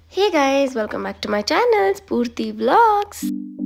Hey guys, welcome back to my channel, Spurti Vlogs.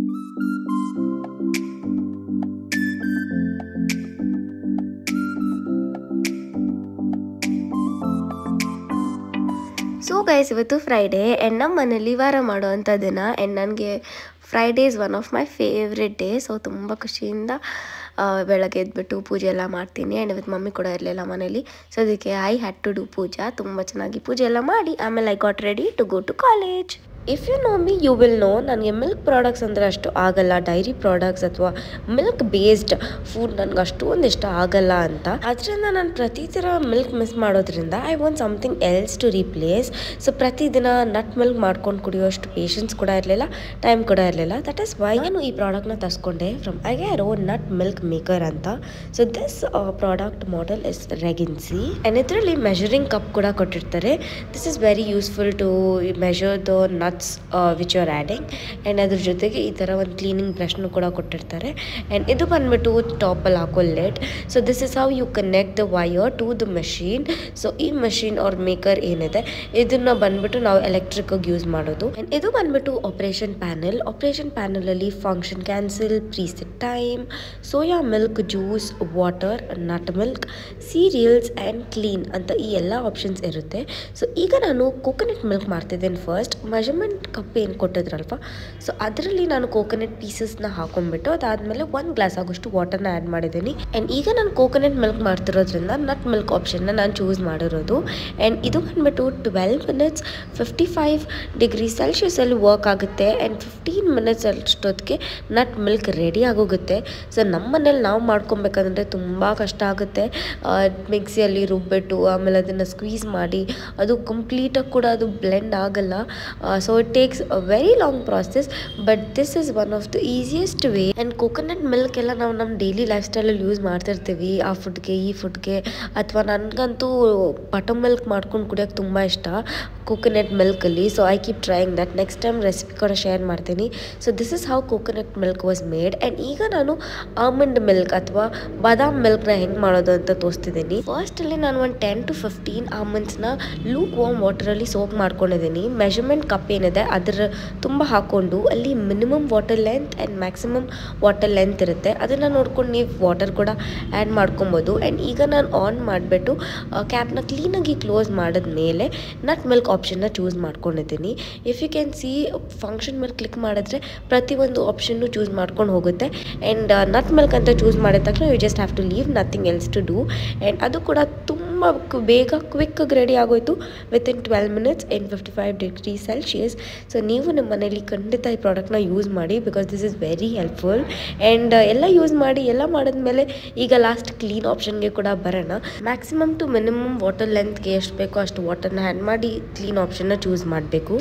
So guys ಇವತ್ತು Friday and ನಮ್ಮ ಮನೇಲಿ ವಾರ ಮಾಡುವಂಥ ದಿನ ಆ್ಯಂಡ್ ನನಗೆ Friday is one of my favourite day so ತುಂಬ ಖುಷಿಯಿಂದ ಆ, ಬೆಳಗ್ಗೆ ಎದ್ಬಿಟ್ಟು ಪೂಜೆ ಎಲ್ಲ ಮಾಡ್ತೀನಿ ಆ್ಯಂಡ್ ಇವತ್ತು ಮಮ್ಮಿ ಕೂಡ ಇರಲಿಲ್ಲ ಮನೇಲಿ ಸೊ ಅದಕ್ಕೆ I had to do puja ತುಂಬ ಚೆನ್ನಾಗಿ ಪೂಜೆ ಎಲ್ಲ ಮಾಡಿ ಆಮೇಲೆ I got ready to go to college if you know me you will know ನನಗೆ ಮಿಲ್ಕ್ ಪ್ರಾಡಕ್ಟ್ಸ್ ಅಂದರೆ ಅಷ್ಟು ಆಗಲ್ಲ ಡೈರಿ ಪ್ರಾಡಕ್ಟ್ಸ್ ಅಥವಾ ಮಿಲ್ಕ್ ಬೇಸ್ಡ್ ಫುಡ್ ನನಗೆ ಅಷ್ಟೊಂದು ಇಷ್ಟ ಆಗಲ್ಲ ಅಂತ ಅದರಿಂದ ನಾನು ಪ್ರತಿ ಥರ ಮಿಲ್ಕ್ ಮಿಸ್ ಮಾಡೋದ್ರಿಂದ I want something else to replace so ಪ್ರತಿದಿನ ನಟ್ ಮಿಲ್ಕ್ ಮಾಡ್ಕೊಂಡು ಕುಡಿಯೋಷ್ಟು ಪೇಷನ್ಸ್ ಕೂಡ ಇರಲಿಲ್ಲ ಟೈಮ್ ಕೂಡ ಇರಲಿಲ್ಲ ದಟ್ ಇಸ್ ವೈ ನಾನು ಈ ಪ್ರಾಡಕ್ಟ್ನ ತರಿಸ್ಕೊಂಡೆ from Agaro nut milk maker ಅಂತ so this product model is regency and ಇದರಲ್ಲಿ ಮೆಷರಿಂಗ್ ಕಪ್ ಕೂಡ ಕೊಟ್ಟಿರ್ತಾರೆ this is very useful to measure the nuts which are adding and ಅದ್ರ ಜೊತೆಗೆ ಈ ಥರ ಒಂದು ಕ್ಲೀನಿಂಗ್ ಬ್ರಷ್ನು ಕೂಡ ಕೊಟ್ಟಿರ್ತಾರೆ ಆ್ಯಂಡ್ ಇದು ಬಂದ್ಬಿಟ್ಟು ಟಾಪಲ್ಲಿ ಹಾಕೋ lid so this is how you connect the wire to the machine so ಈ ಮಷೀನ್ ಅವ್ರ ಮೇಕರ್ ಏನಿದೆ ಇದನ್ನ ಬಂದ್ಬಿಟ್ಟು ನಾವು ಎಲೆಕ್ಟ್ರಿಕ್ ಯೂಸ್ ಮಾಡೋದು And ಇದು ಬಂದ್ಬಿಟ್ಟು ಆಪರೇಷನ್ ಪ್ಯಾನೆಲ್ ಆಪರೇಷನ್ ಪ್ಯಾನಲಲ್ಲಿ function cancel preset time soya milk juice water nut milk cereals and clean ಅಂತ ಈ ಎಲ್ಲ ಆಪ್ಷನ್ಸ್ ಇರುತ್ತೆ ಸೊ ಈಗ ನಾನು ಕೋಕೋನಟ್ ಮಿಲ್ಕ್ ಮಾಡ್ತಿದ್ದೇನೆ ಫಸ್ಟ್ ಮೆಜರ್ಮೆಂಟ್ ಕಪ್ ಏನು ಕೊಟ್ಟಿದ್ರಲ್ವ ಸೊ ಅದರಲ್ಲಿ ನಾನು ಕೋಕೋನಟ್ ಪೀಸಸ್ನ ಹಾಕೊಂಡ್ಬಿಟ್ಟು ಅದಾದಮೇಲೆ ಒಂದು ಗ್ಲಾಸ್ ಆಗೋಷ್ಟು ವಾಟರ್ನ ಆ್ಯಡ್ ಮಾಡಿದ್ದೀನಿ ಆ್ಯಂಡ್ ಈಗ ನಾನು ಕೋಕೋನಟ್ ಮಿಲ್ಕ್ ಮಾಡ್ತಿರೋದ್ರಿಂದ ನಟ್ ಮಿಲ್ಕ್ ಆಪ್ಷನ್ನ ನಾನು ಚೂಸ್ ಮಾಡಿರೋದು ಆ್ಯಂಡ್ ಇದು ಬಂದ್ಬಿಟ್ಟು twelve minutes fifty five degree ಸೆಲ್ಸಿಯಸಲ್ಲಿ ವರ್ಕ್ ಆಗುತ್ತೆ ಆ್ಯಂಡ್ ಫಿಫ್ಟೀನ್ ಮಿನಿಟ್ಸ್ ಅಷ್ಟೊತ್ತಿಗೆ ನಟ್ ಮಿಲ್ಕ್ ರೆಡಿ ಆಗೋಗುತ್ತೆ ಸೊ ನಮ್ಮ ಮನೇಲಿ ನಾವು ಮಾಡ್ಕೊಬೇಕಂದ್ರೆ ತುಂಬ ಕಷ್ಟ ಆಗುತ್ತೆ ಮಿಕ್ಸಿಯಲ್ಲಿ ರುಬ್ಬಿಟ್ಟು ಆಮೇಲೆ ಅದನ್ನು ಸ್ಕ್ವೀಸ್ ಮಾಡಿ ಅದು ಕಂಪ್ಲೀಟಾಗಿ ಕೂಡ ಅದು ಬ್ಲೆಂಡ್ ಆಗಲ್ಲ so it takes a very long process but this is one of the easiest way and coconut milk ಎಲ್ಲ ನಾವು ನಮ್ಮ ಡೈಲಿ ಲೈಫ್ ಸ್ಟೈಲಲ್ಲಿ ಯೂಸ್ ಮಾಡ್ತಿರ್ತೀವಿ ಆ ಫುಡ್ಗೆ ಈ ಫುಡ್ಗೆ ಅಥವಾ ನನಗಂತೂ ಬಟರ್ ಮಿಲ್ಕ್ ಮಾಡ್ಕೊಂಡು ಕುಡಿಯೋಕ್ಕೆ ತುಂಬ ಇಷ್ಟ ಕೋಕೋನಟ್ ಮಿಲ್ಕಲ್ಲಿ so I keep trying that next time recipe ಕೂಡ ಶೇರ್ ಮಾಡ್ತೀನಿ so this is how coconut milk was made and ಈಗ ನಾನು ಆಲ್ಮಂಡ್ ಮಿಲ್ಕ್ ಅಥವಾ ಬಾದಾಮ್ ಮಿಲ್ಕ್ನ ಹೆಂಗೆ ಮಾಡೋದು ಅಂತ ತೋರಿಸ್ತಿದ್ದೀನಿ ಫಸ್ಟಲ್ಲಿ ನಾನು ಒಂದು ಟೆನ್ ಟು ಫಿಫ್ಟೀನ್ ಆಲ್ಮಂಡ್ಸ್ನ ಲೂಕ್ ವಾಮ್ ವಾಟರಲ್ಲಿ ಸೋಪ್ ಮಾಡ್ಕೊಂಡಿದ್ದೀನಿ ಮೆಷರ್ಮೆಂಟ್ ಕಪ್ ಏನಿದೆ ಅದರ ತುಂಬ ಹಾಕ್ಕೊಂಡು ಅಲ್ಲಿ minimum water length and maximum water length ಇರುತ್ತೆ ಅದನ್ನು ನೋಡ್ಕೊಂಡು ನೀವು ವಾಟರ್ ಕೂಡ ಆ್ಯಡ್ ಮಾಡ್ಕೊಬೋದು ಆ್ಯಂಡ್ ಈಗ ನಾನು ಆನ್ ಮಾಡಿಬಿಟ್ಟು ಕ್ಯಾಪ್ನ ಕ್ಲೀನಾಗಿ ಕ್ಲೋಸ್ ಮಾಡಿದ್ಮೇಲೆ ನಟ್ ಮಿಲ್ಕ್ ಆಪ್ಷನ್ನ ಚೂಸ್ ಮಾಡ್ಕೊಂಡಿದ್ದೀನಿ if you can see function ಮೇಲೆ ಕ್ಲಿಕ್ ಮಾಡಿದ್ರೆ ಪ್ರತಿಯೊಂದು ಆಪ್ಷನ್ನು ಚೂಸ್ ಮಾಡ್ಕೊಂಡು ಹೋಗುತ್ತೆ ಆ್ಯಂಡ್ ನಟ್ ಮಿಲ್ಕ್ ಅಂತ ಚೂಸ್ ಮಾಡಿದ ತಕ್ಷಣ you just have to leave nothing else to do and ಅದು ಕೂಡ ತುಂಬ ಕ್- ಬೇಗ ಕ್ವಿಕ್ಕಾಗಿ ರೆಡಿ ಆಗೋಯ್ತು within twelve minutes in fifty five degree celsius so ನೀವು ನಿಮ್ಮ ಮನೇಲಿ ಖಂಡಿತ ಈ ಪ್ರಾಡಕ್ಟ್ನ ಯೂಸ್ ಮಾಡಿ because this is very helpful and ಎಲ್ಲ ಯೂಸ್ ಮಾಡಿ ಎಲ್ಲ ಮಾಡಿದ್ಮೇಲೆ ಈಗ ಲಾಸ್ಟ್ ಕ್ಲೀನ್ ಆಪ್ಷನ್ಗೆ ಕೂಡ ಬರೋಣ ಮ್ಯಾಕ್ಸಿಮಮ್ ಟು ಮಿನಿಮಮ್ ವಾಟರ್ ಲೆಂತ್ಗೆ ಎಷ್ಟು ಬೇಕೋ ಅಷ್ಟು ವಾಟರ್ನ ಆ್ಯಡ್ ಮಾಡಿ ಕ್ಲೀನ್ ಆಪ್ಷನ್ನ ಚೂಸ್ ಮಾಡಬೇಕು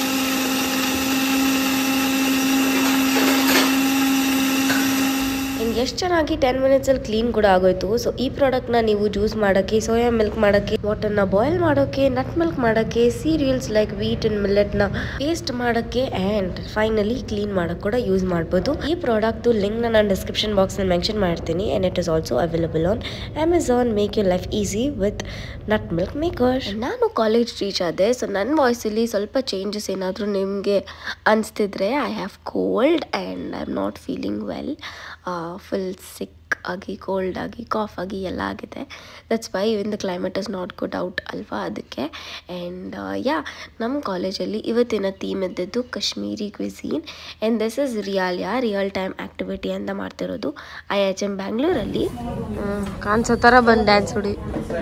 ಹಿಂಗೆ ಎಷ್ಟು ಚೆನ್ನಾಗಿ ಟೆನ್ ಮಿನಿಟ್ಸಲ್ಲಿ ಕ್ಲೀನ್ ಕೂಡ ಆಗೋಯ್ತು ಸೊ ಈ ಪ್ರಾಡಕ್ಟ್ನ ನೀವು ಜ್ಯೂಸ್ ಮಾಡೋಕ್ಕೆ ಸೋಯಾ ಮಿಲ್ಕ್ ಮಾಡೋಕ್ಕೆ ವಾಟರ್ನ ಬಾಯ್ಲ್ ಮಾಡೋಕ್ಕೆ ನಟ್ ಮಿಲ್ಕ್ ಮಾಡೋಕ್ಕೆ ಸೀರಿಯಲ್ಸ್ ಲೈಕ್ ವೀಟ್ ಅಂಡ್ ಮಿಲ್ಲೆಟ್ನ ಪೇಸ್ಟ್ ಮಾಡೋಕ್ಕೆ ಆ್ಯಂಡ್ ಫೈನಲಿ ಕ್ಲೀನ್ ಮಾಡೋಕ್ಕೆ ಕೂಡ ಯೂಸ್ ಮಾಡ್ಬೋದು ಈ ಪ್ರಾಡಕ್ಟು ಲಿಂಕ್ನ ನಾನು ಡಿಸ್ಕ್ರಿಪ್ಷನ್ ಬಾಕ್ಸ್ನಲ್ಲಿ ಮೆನ್ಷನ್ ಮಾಡ್ತೀನಿ and it is also available on Amazon make you life easy with nut milk maker ನಾನು ಕಾಲೇಜ್ ರೀಚ್ ಆದೆ ಸೊ ನನ್ನ ವಾಯ್ಸಲ್ಲಿ ಸ್ವಲ್ಪ ಚೇಂಜಸ್ ಏನಾದರೂ ನಿಮಗೆ ಅನಿಸ್ತಿದ್ರೆ I have cold and I am not feeling well full ಸಿಕ್ ಆಗಿ cold ಆಗಿ calf ಆಗಿ ಎಲ್ಲ ಆಗಿದೆ that's why in the climate is not good out ಅಲ್ವಾ ಅದಕ್ಕೆ ಆ್ಯಂಡ್ ಯಾ ನಮ್ಮ ಕಾಲೇಜಲ್ಲಿ ಇವತ್ತಿನ ಥೀಮ್ ಇದ್ದಿದ್ದು Kashmiri cuisine and this is ರಿಯಾಲಿಯಾ ರಿಯಲ್ ಟೈಮ್ ಆ್ಯಕ್ಟಿವಿಟಿ ಅಂತ ಮಾಡ್ತಿರೋದು ಐ ಎಚ್ ಎಮ್ ಬ್ಯಾಂಗ್ಳೂರಲ್ಲಿ ಕಾಣಿಸೋ ಥರ ಬಂದು ಡ್ಯಾನ್ಸ್ ಹೊಡಿ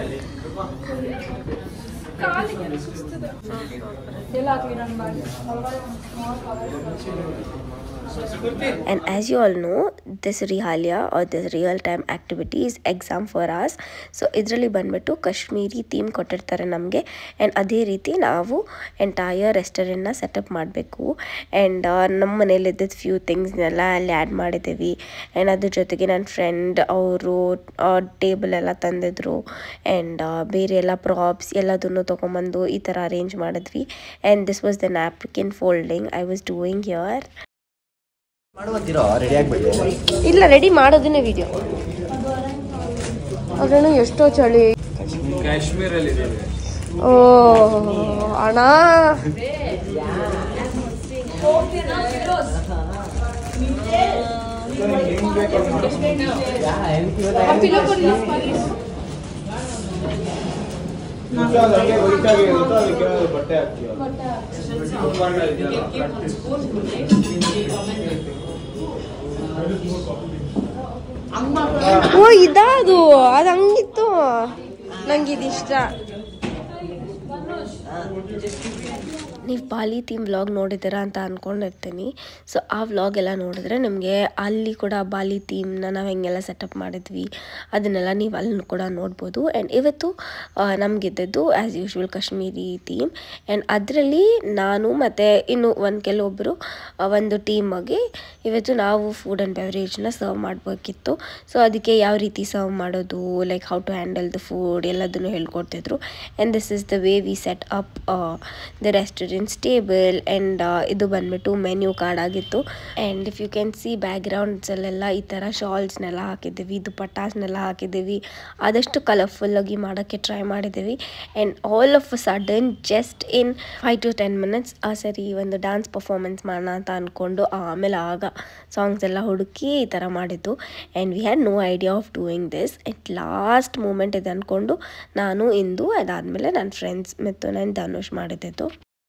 And as you all know, this Rihalia or this real time activity is exam for us. So ಇದರಲ್ಲಿ ಬಂದ್ಬಿಟ್ಟು ಕಾಶ್ಮೀರಿ ಥೀಮ್ ಕೊಟ್ಟಿರ್ತಾರೆ ನಮಗೆ ಆ್ಯಂಡ್ ಅದೇ ರೀತಿ ನಾವು ಎಂಟೈರ್ ರೆಸ್ಟೋರೆಂಟ್ನ ಸೆಟಪ್ ಮಾಡಬೇಕು ಆ್ಯಂಡ್ ನಮ್ಮ ಮನೇಲಿ ಇದ್ದಿದ್ದು ಫ್ಯೂ ಥಿಂಗ್ಸ್ನೆಲ್ಲ ಅಲ್ಲಿ ಆ್ಯಡ್ ಮಾಡಿದ್ದೀವಿ ಆ್ಯಂಡ್ ಅದ್ರ ಜೊತೆಗೆ ನನ್ನ ಫ್ರೆಂಡ್ ಅವರು ಟೇಬಲ್ ಎಲ್ಲ ತಂದಿದ್ರು ಆ್ಯಂಡ್ ಬೇರೆ ಎಲ್ಲ ಪ್ರಾಪ್ಸ್ ಎಲ್ಲದನ್ನು ತೊಗೊಂಬಂದು ಈ ಥರ ಅರೇಂಜ್ ಮಾಡಿದ್ವಿ and this was the napkin folding I was doing here ಮಾಡುವಂತಿರೋ ರೆಡಿ ಆಗ್ಬಿಟ್ಟು ಇಲ್ಲ ರೆಡಿ ಮಾಡೋದನ್ನೇ ವಿಡಿಯೋ ಅದ್ರೇನು ಎಷ್ಟೋ ಚಳಿ ಕಾಶ್ಮೀರಲ್ಲಿ ಓ ಅಣ್ಣ ಬಟ್ಟೆ ಹಾಕ್ತೀವಿ ಓ ಇದದು ಅದು ಹಂಗಿತ್ತು ನಂಗೆ ಇದಿಷ್ಟ ನೀವು ಬಾಲಿ ಥೀಮ್ ವ್ಲಾಗ್ ನೋಡಿದ್ದೀರಾ ಅಂತ ಅಂದ್ಕೊಂಡಿರ್ತೀನಿ ಸೊ ಆ ವ್ಲಾಗ್ ಎಲ್ಲ ನೋಡಿದ್ರೆ ನಿಮಗೆ ಅಲ್ಲಿ ಕೂಡ ಬಾಲಿ ಥೀಮ್ನ ನಾವು ಹೆಂಗೆಲ್ಲ ಸೆಟಪ್ ಮಾಡಿದ್ವಿ ಅದನ್ನೆಲ್ಲ ನೀವು ಅಲ್ಲಿ ಕೂಡ ನೋಡ್ಬೋದು ಆ್ಯಂಡ್ ಇವತ್ತು ನಮಗಿದ್ದದ್ದು as usual Kashmiri theme and ಅದರಲ್ಲಿ ನಾನು ಮತ್ತು ಇನ್ನು ಒಂದು ಕೆಲವೊಬ್ಬರು ಒಂದು ಟೀಮಾಗಿ ಇವತ್ತು ನಾವು ಫುಡ್ ಆ್ಯಂಡ್ ಬೆವರೇಜ್ನ ಸರ್ವ್ ಮಾಡಬೇಕಿತ್ತು ಸೊ ಅದಕ್ಕೆ ಯಾವ ರೀತಿ ಸರ್ವ್ ಮಾಡೋದು like how to handle the food ಎಲ್ಲದನ್ನು ಹೇಳ್ಕೊಡ್ತಿದ್ರು and this is the way we set up the restaurants table and ಇದು ಬಂದ್ಬಿಟ್ಟು ಮೆನ್ಯೂ ಕಾರ್ಡ್ ಆಗಿತ್ತು and if you can see ಬ್ಯಾಕ್ಗ್ರೌಂಡ್ಸಲ್ಲೆಲ್ಲ ಈ ಥರ ಶಾಲ್ಸ್ನೆಲ್ಲ ಹಾಕಿದ್ದೀವಿ ದುಪಟ್ಟಾಸ್ನೆಲ್ಲ ಹಾಕಿದ್ದೀವಿ ಆದಷ್ಟು ಕಲರ್ಫುಲ್ಲಾಗಿ ಮಾಡೋಕ್ಕೆ ಟ್ರೈ ಮಾಡಿದ್ದೀವಿ and all of a sudden just in five to ten minutes ಸರಿ ಒಂದು ಡ್ಯಾನ್ಸ್ ಪರ್ಫಾರ್ಮೆನ್ಸ್ ಮಾಡೋಣ ಅಂತ ಅಂದ್ಕೊಂಡು ಆಮೇಲೆ ಆಗ ಸಾಂಗ್ಸ್ ಎಲ್ಲ ಹುಡುಕಿ ಈ ಥರ ಮಾಡಿದ್ದು and we had no idea of doing this at last moment ಇದೆ ಅಂದ್ಕೊಂಡು ನಾನು ಇಂದು ಅದಾದಮೇಲೆ ನನ್ನ ಫ್ರೆಂಡ್ಸ್ ಮತ್ತು ನಾನು ಧನುಷ್ ಮಾಡಿದ್ದು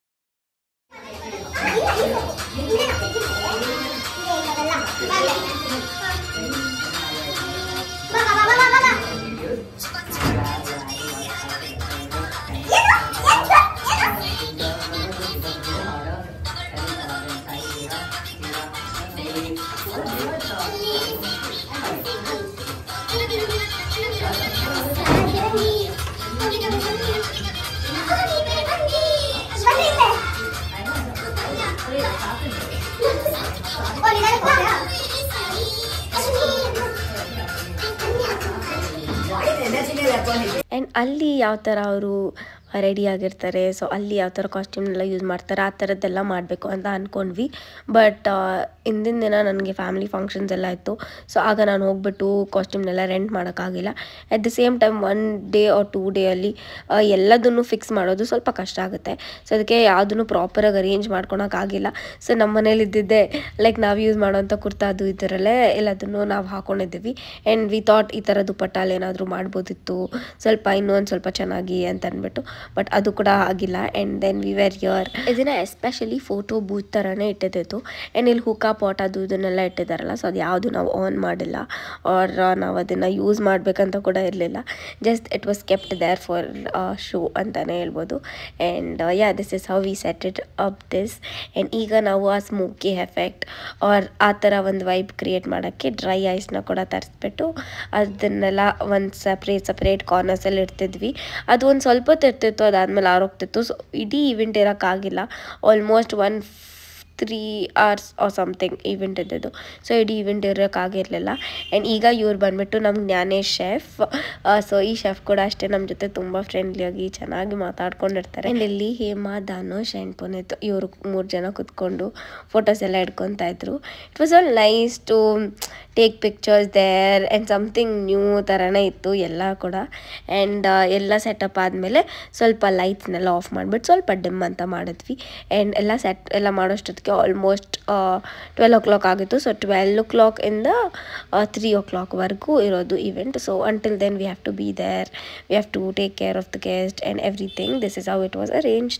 ಆ್ಯಂಡ್ ಅಲ್ಲಿ ಯಾವ ಥರ ಅವರು ರೆಡಿ ಆಗಿರ್ತಾರೆ ಸೊ ಅಲ್ಲಿ ಯಾವ ಥರ ಕಾಸ್ಟ್ಯೂಮ್ನೆಲ್ಲ ಯೂಸ್ ಮಾಡ್ತಾರೆ ಆ ಥರದ್ದೆಲ್ಲ ಮಾಡಬೇಕು ಅಂತ ಅಂದ್ಕೊಂಡ್ವಿ ಬಟ್ ಹಿಂದಿನ ದಿನ ನನಗೆ ಫ್ಯಾಮಿಲಿ ಫಂಕ್ಷನ್ಸ್ ಎಲ್ಲ ಇತ್ತು ಸೊ ಆಗ ನಾನು ಹೋಗ್ಬಿಟ್ಟು ಕಾಸ್ಟ್ಯೂಮ್ನೆಲ್ಲ ರೆಂಟ್ ಮಾಡೋಕ್ಕಾಗಿಲ್ಲ at the same time one day or two ಡೇಯಲ್ಲಿ ಎಲ್ಲದನ್ನು ಫಿಕ್ಸ್ ಮಾಡೋದು ಸ್ವಲ್ಪ ಕಷ್ಟ ಆಗುತ್ತೆ ಸೊ ಅದಕ್ಕೆ ಯಾವುದನ್ನು ಪ್ರಾಪರಾಗಿ ಅರೇಂಜ್ ಮಾಡ್ಕೊಳಕ್ಕಾಗಿಲ್ಲ ಸೊ ನಮ್ಮ ಮನೇಲಿ ಇದ್ದಿದ್ದೆ ಲೈಕ್ ನಾವು ಯೂಸ್ ಮಾಡೋವಂಥ ಕುರ್ತಾ ಅದು ಈ ಥರಲ್ಲೇ ಎಲ್ಲದನ್ನು ನಾವು ಹಾಕೊಂಡಿದ್ದೀವಿ ಆ್ಯಂಡ್ ವಿ ಥಾಟ್ ಈ ಥರ ದುಪ್ಪಟ್ಟಲ್ಲಿ ಏನಾದರೂ ಮಾಡ್ಬೋದಿತ್ತು ಸ್ವಲ್ಪ ಇನ್ನೊಂದು ಸ್ವಲ್ಪ ಚೆನ್ನಾಗಿ ಅಂತ ಅಂದ್ಬಿಟ್ಟು ಬಟ್ ಅದು ಕೂಡ ಆಗಿಲ್ಲ ಆ್ಯಂಡ್ ದೆನ್ ವಿ ವೆರ್ ಯರ್ ಇದನ್ನ ಎಸ್ಪೆಷಲಿ ಫೋಟೋ ಬೂತ್ ಥರನೇ ಇಟ್ಟಿದ್ದು ಆ್ಯಂಡ್ ಇಲ್ಲಿ ಹುಕ್ಕಾ ಪಾಟ್ ಅದು ಇದನ್ನೆಲ್ಲ ಇಟ್ಟಿದ್ದಾರಲ್ಲ ಸೊ ಅದು ಯಾವುದು ನಾವು ಆನ್ ಮಾಡಿಲ್ಲ ಆರ್ ನಾವು ಅದನ್ನು ಯೂಸ್ ಮಾಡಬೇಕಂತ ಕೂಡ ಇರಲಿಲ್ಲ just it was kept there for show ಅಂತಲೇ ಹೇಳ್ಬೋದು and yeah this is how we set it up this and ಈಗ ನಾವು ಆ ಸ್ಮೋಕಿ ಎಫೆಕ್ಟ್ ಆರ್ ಆ ಥರ ಒಂದು ವೈಬ್ ಕ್ರಿಯೇಟ್ ಮಾಡೋಕ್ಕೆ ಡ್ರೈ ಐಸ್ನ ಕೂಡ ತರಿಸ್ಬಿಟ್ಟು ಅದನ್ನೆಲ್ಲ ಒಂದು ಸಪ್ರೇಟ್ ಸಪ್ರೇಟ್ ಕಾರ್ನರ್ಸಲ್ಲಿ ಇಡ್ತಿದ್ವಿ ಅದು ಒಂದು ಸ್ವಲ್ಪ ಹೊತ್ತು ಇರ್ತಿತ್ತು ಅದಾದಮೇಲೆ ಆರೋಗ್ತಿತ್ತು ಸೊ ಇಡೀ ಇವೆಂಟ್ ಇರೋಕ್ಕಾಗಿಲ್ಲ almost one three hours or something event ಇದ್ದಿದ್ದು ಸೊ ಇಡೀ ಈವೆಂಟ್ ಇರೋಕ್ಕಾಗಿರಲಿಲ್ಲ ಆ್ಯಂಡ್ ಈಗ ಇವ್ರು ಬಂದುಬಿಟ್ಟು ನಮ್ಮ ಜ್ಞಾನೇಶ್ ಶೆಫ್ ಸೊ ಈ ಶೆಫ್ ಕೂಡ ಅಷ್ಟೇ ನಮ್ಮ ಜೊತೆ ತುಂಬ ಫ್ರೆಂಡ್ಲಿಯಾಗಿ ಚೆನ್ನಾಗಿ ಮಾತಾಡ್ಕೊಂಡಿರ್ತಾರೆ ಆ್ಯಂಡ್ ಇಲ್ಲಿ ಹೇಮಾ ಧನುಷ್ ಆ್ಯಂಡ್ ಪುನೀತ್ ಇವರು ಮೂರು ಜನ ಕುತ್ಕೊಂಡು ಫೋಟೋಸ್ ಎಲ್ಲ ಇಟ್ಕೊತಾ ಇದ್ರು it was all nice to take pictures there and something new ಥರನೇ ಇತ್ತು ಎಲ್ಲ ಕೂಡ ಆ್ಯಂಡ್ ಎಲ್ಲ ಸೆಟಪ್ ಆದಮೇಲೆ ಸ್ವಲ್ಪ ಲೈಟ್ಸ್ನೆಲ್ಲ ಆಫ್ ಮಾಡಿಬಿಟ್ಟು ಸ್ವಲ್ಪ ಡಿಮ್ ಅಂತ ಮಾಡಿದ್ವಿ ಆ್ಯಂಡ್ ಎಲ್ಲ ಸೆಟ್ ಎಲ್ಲ ಮಾಡೋಷ್ಟೊತ್ತಿಗೆ ಆಲ್ಮೋಸ್ಟ್ ಟ್ವೆಲ್ ಓ ಕ್ಲಾಕ್ ಆಗಿತ್ತು ಸೊ ಟ್ವೆಲ್ ಓ ಕ್ಲಾಕಿಂದ ತ್ರೀ ಓ ಕ್ಲಾಕ್ವರೆಗೂ ಇರೋದು event so until then we have to be there we have to take care of the guest and everything this is how it was arranged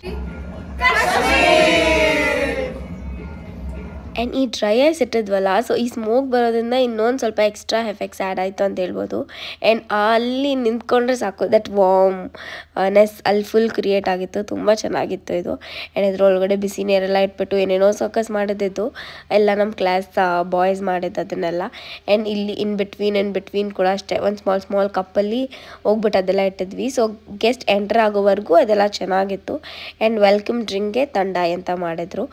and ಈ dry ice ಇಟ್ಟಿದ್ವಲ್ಲ so ಈ smoke ಬರೋದ್ರಿಂದ ಇನ್ನೊಂದು ಸ್ವಲ್ಪ extra effects add ಆಯಿತು ಅಂತ ಹೇಳ್ಬೋದು and ಅಲ್ಲಿ ನಿಂತ್ಕೊಂಡ್ರೆ ಸಾಕು ದಟ್ ವಾಮ್ ನೆಸ್ ಅಲ್ಲಿ ಫುಲ್ ಕ್ರಿಯೇಟ್ ಆಗಿತ್ತು ತುಂಬ ಚೆನ್ನಾಗಿತ್ತು ಇದು ಆ್ಯಂಡ್ ಇದ್ರೊಳಗಡೆ ಬಿಸಿ ನೀರೆಲ್ಲ ಇಟ್ಬಿಟ್ಟು ಏನೇನೋ ಸಕಸ್ ಮಾಡಿದ್ದು ಎಲ್ಲ ನಮ್ಮ ಕ್ಲಾಸ್ ಬಾಯ್ಸ್ ಮಾಡಿದ್ದು ಅದನ್ನೆಲ್ಲ ಆ್ಯಂಡ್ ಇಲ್ಲಿ ಇನ್ ಬಿಟ್ವೀನ್ ಇನ್ ಬಿಟ್ವೀನ್ ಕೂಡ ಅಷ್ಟೇ ಒಂದು ಸ್ಮಾಲ್ ಸ್ಮಾಲ್ ಕಪ್ಪಲ್ಲಿ ಹೋಗ್ಬಿಟ್ಟು ಅದೆಲ್ಲ ಇಟ್ಟಿದ್ವಿ ಸೊ ಗೆಸ್ಟ್ ಎಂಟರ್ ಆಗೋವರೆಗೂ ಅದೆಲ್ಲ ಚೆನ್ನಾಗಿತ್ತು ಆ್ಯಂಡ್ ವೆಲ್ಕಮ್ ಡ್ರಿಂಕ್ಗೆ ತಂಡಾಯ್ ಅಂತ ಮಾಡಿದ್ರು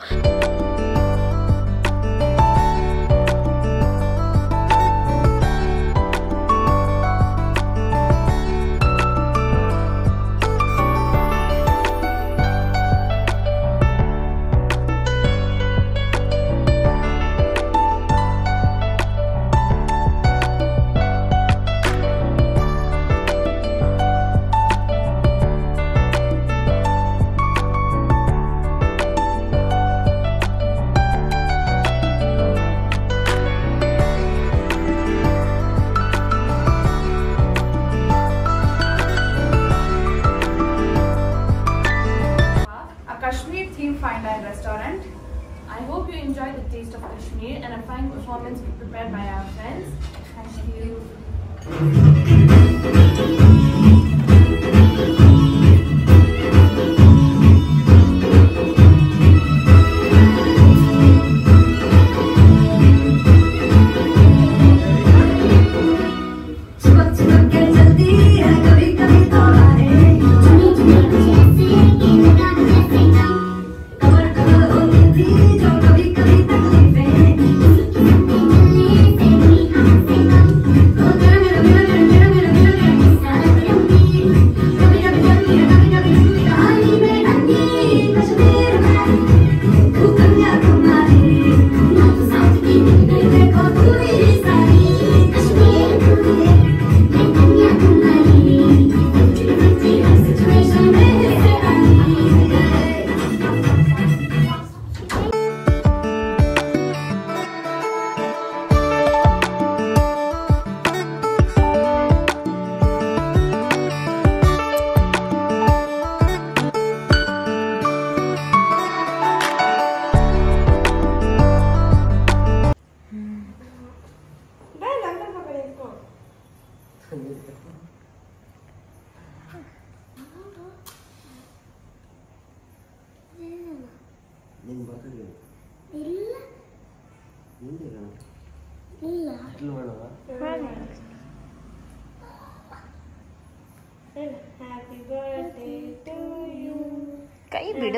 Kashmir themed fine dine restaurant. I hope you enjoy the taste of Kashmir and a fine performance prepared by our friends. Thank you. चिपक चिपक के चलती है कभी कभी तो आए कमर कमर होती थी जो कभी कभी तकलीफें तो मेरा मेरा मेरा मेरा मेरा मेरा मेरा कभी कभी चलती है कभी कभी सुनती कहानी में ठंडी कश्मीर में तू कन्याकुमारी देखो पूरी सारी situation में है आई ನಿನ್ ಬರ್ತಿದ್ವಿ ನಿಂದೆ ಇಲ್ಲ ಮಾಡೋಣ ಕೈ ಬಿಡು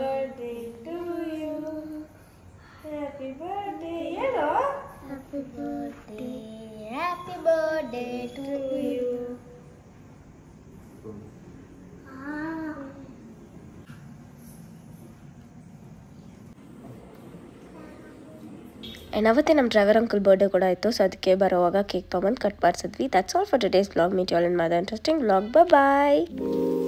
ಆ್ಯಂಡ್ ಅವತ್ತೇ ನಮ್ಮ ಡ್ರೈವರ್ ಅಂಕಲ್ ಬರ್ಡೇ ಕೂಡ ಇತ್ತು ಸೊ ಅದಕ್ಕೆ ಬರೋವಾಗ ಕೇಕ್ ತೊಗೊಂಬಂದು ಕಟ್ ಮಾಡಿಸಿದ್ವಿ that's all for today's blog meet all in mother interesting blog bye